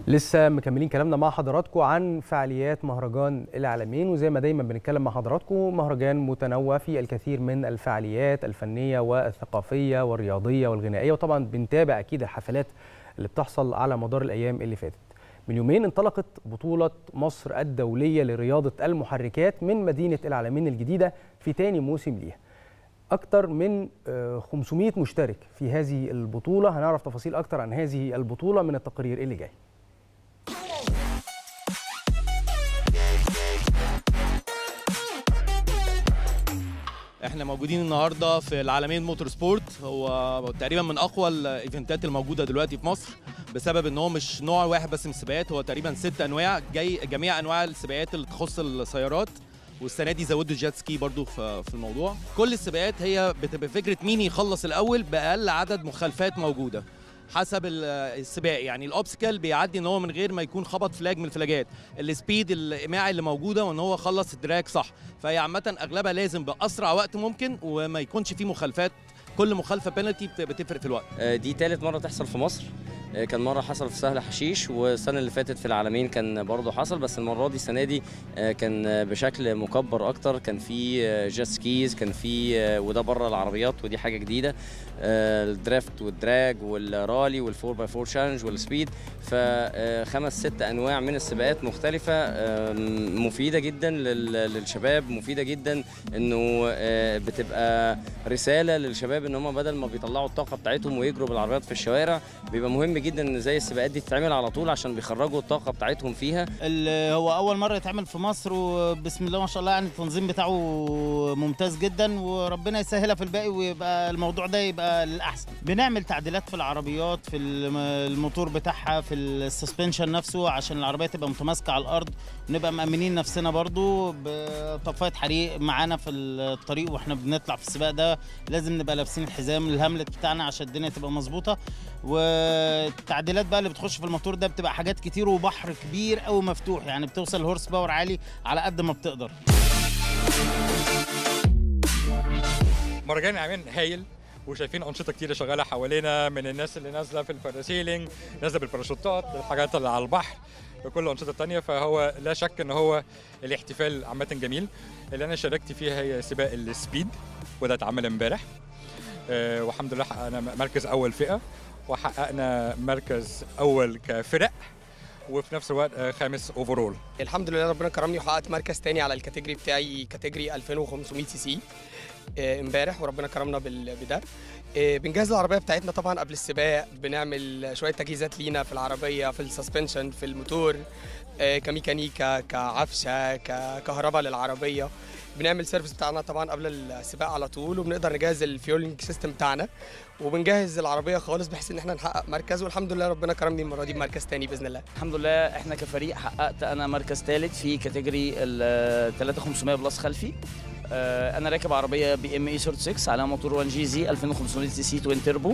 لسه مكملين كلامنا مع حضراتكم عن فعاليات مهرجان العالمين وزي ما دايما بنتكلم مع حضراتكم مهرجان متنوع في الكثير من الفعاليات الفنيه والثقافيه والرياضيه والغنائيه وطبعا بنتابع اكيد الحفلات اللي بتحصل على مدار الايام اللي فاتت. من يومين انطلقت بطوله مصر الدوليه لرياضه المحركات من مدينه العالمين الجديده في تاني موسم ليها. أكثر من 500 مشترك في هذه البطولة هنعرف تفاصيل أكثر عن هذه البطولة من التقرير اللي جاي احنا موجودين النهارده في العالمين موتور سبورت هو تقريبا من اقوى الايفنتات الموجوده دلوقتي في مصر بسبب ان هو مش نوع واحد بس من السباقات هو تقريبا ست انواع جاي جميع انواع السباقات اللي تخص السيارات والسنه دي زودوا الجيت سكي برضو في الموضوع كل السباقات هي بتبقى فكره مين يخلص الاول باقل عدد مخالفات موجوده حسب السباق يعني الاوبسكل بيعدي ان هو من غير ما يكون خبط فلاج من الفلاجات السبيد الايماعي اللي موجوده وان هو خلص الدراج صح فهي عامه اغلبها لازم باسرع وقت ممكن وما يكونش فيه مخالفات كل مخالفه بينالتي بتفرق في الوقت دي ثالث مره تحصل في مصر كان مره حصل في سهل حشيش والسنه اللي فاتت في العالمين كان برضه حصل بس المره دي السنه دي كان بشكل مكبر اكتر كان في جيت سكيز كان في وده بره العربيات ودي حاجه جديده الدريفت والدراج والرالي والفور باي فور تشالنج والسبيد فخمس ست انواع من السباقات مختلفه مفيده جدا للشباب مفيده جدا انه بتبقى رساله للشباب ان هم بدل ما بيطلعوا الطاقه بتاعتهم ويجروا بالعربيات في الشوارع بيبقى مهم جدا ان زي السباقات دي تتعمل على طول عشان بيخرجوا الطاقه بتاعتهم فيها هو اول مره يتعمل في مصر وبسم الله ما شاء الله يعني التنظيم بتاعه ممتاز جدا وربنا يسهلها في الباقي ويبقى الموضوع ده يبقى للاحسن بنعمل تعديلات في العربيات في الموتور بتاعها في السسبنشن نفسه عشان العربيه تبقى متماسكه على الارض ونبقى مامنين نفسنا برضو بطفايه حريق معانا في الطريق واحنا بنطلع في السباق ده لازم نبقى لابسين الحزام الهاملت بتاعنا عشان الدنيا تبقى مظبوطه والتعديلات بقى اللي بتخش في الموتور ده بتبقى حاجات كتير وبحر كبير قوي مفتوح يعني بتوصل هورس باور عالي على قد ما بتقدر مهرجان العالمين هايل وشايفين انشطه كتيره شغاله حوالينا من الناس اللي نازله في الباراسيلينج نازله بالباراشوتات الحاجات اللي على البحر وكل الانشطه الثانيه فهو لا شك ان هو الاحتفال عامه جميل اللي انا شاركت فيها هي سباق السبيد وده اتعمل امبارح أه والحمد لله حققنا مركز اول فئه وحققنا مركز اول كفرق وفي نفس الوقت خامس اوفرول الحمد لله ربنا كرمني وحققت مركز تاني على الكاتيجوري بتاعي كاتيجوري 2500 سي سي امبارح وربنا كرمنا بده بنجهز العربيه بتاعتنا طبعا قبل السباق بنعمل شويه تجهيزات لينا في العربيه في السسبنشن في الموتور كميكانيكا كعفشه ككهرباء للعربيه بنعمل سيرفيس بتاعنا طبعا قبل السباق على طول وبنقدر نجهز الفيولينج سيستم بتاعنا وبنجهز العربيه خالص بحيث ان احنا نحقق مركز والحمد لله ربنا كرمني المره دي بمركز تاني باذن الله الحمد لله احنا كفريق حققت انا مركز ثالث في كاتيجوري ال 3500 بلس خلفي انا راكب عربيه بي ام اي 36 على موتور 1 جي زي 2500 سي سي توين تيربو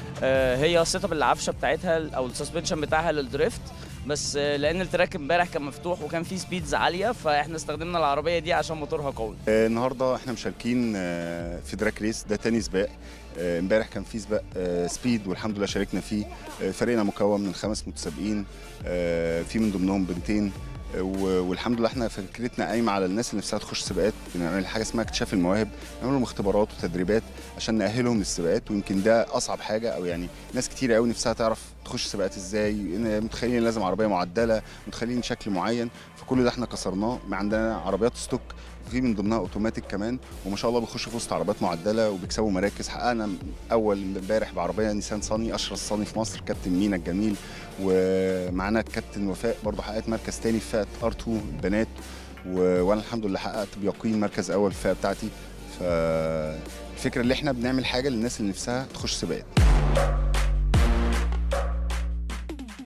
هي السيت اب العفشه بتاعتها او السسبنشن بتاعها للدريفت بس لان التراك امبارح كان مفتوح وكان فيه سبيدز عاليه فاحنا استخدمنا العربيه دي عشان موتورها قوي النهارده احنا مشاركين في دراك ريس ده تاني سباق امبارح كان في سباق سبيد والحمد لله شاركنا فيه فريقنا مكون من خمس متسابقين في من ضمنهم بنتين والحمد لله احنا فكرتنا قايمه على الناس اللي نفسها تخش سباقات بنعمل حاجه اسمها اكتشاف المواهب نعمل لهم اختبارات وتدريبات عشان ناهلهم للسباقات ويمكن ده اصعب حاجه او يعني ناس كتير قوي نفسها تعرف تخش سباقات ازاي متخيلين لازم عربيه معدله متخيلين شكل معين فكل ده احنا كسرناه ما عندنا عربيات ستوك في من ضمنها اوتوماتيك كمان وما شاء الله بيخشوا في وسط عربيات معدله وبيكسبوا مراكز حققنا اول امبارح بعربيه نيسان صاني اشهر صاني في مصر كابتن مينا الجميل ومعانا الكابتن وفاء برضه حققت مركز تاني في فئه ار 2 البنات و... وانا الحمد لله حققت بيقين مركز اول في الفئه بتاعتي فالفكره اللي احنا بنعمل حاجه للناس اللي نفسها تخش سباقات